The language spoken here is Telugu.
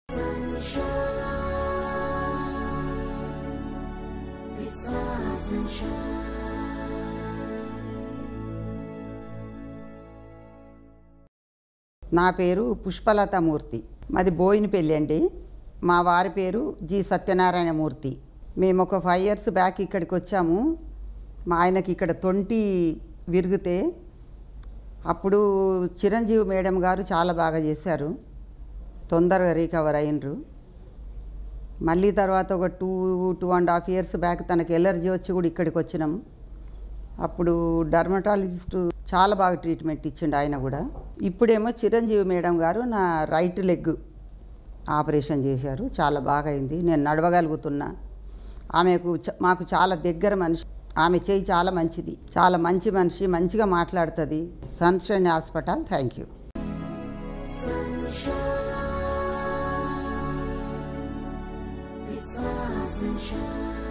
It's my sunshine. నా పేరు పుష్పలతామూర్తి మాది బోయినపల్లి అండి మా వారి పేరు జి సత్యనారాయణమూర్తి మేము ఒక ఫైవ్ ఇయర్స్ బ్యాక్ ఇక్కడికి వచ్చాము మా ఆయనకి ఇక్కడ తొంటి విరిగితే అప్పుడు చిరంజీవి మేడం గారు చాలా బాగా చేశారు తొందరగా రికవర్ అయినరు మళ్ళీ తర్వాత ఒక two two and half years back తనకి ఎలర్జీ వచ్చి కూడా ఇక్కడికి వచ్చినాం అప్పుడు డర్మటాలజిస్ట్ చాలా బాగా ట్రీట్మెంట్ ఇచ్చిండు ఆయన కూడా ఇప్పుడేమో చిరంజీవి మేడం గారు నా రైట్ లెగ్ ఆపరేషన్ చేశారు చాలా బాగా అయింది నేను నడవగలుగుతున్నా ఆమెకు చ- మాకు చాలా దగ్గర మనిషి ఆమె చేయి చాలా మంచిది చాలా మంచి మనిషి మంచిగా మాట్లాడుతుంది Sunshine hospital thank you Sunshine. It's my sunshine.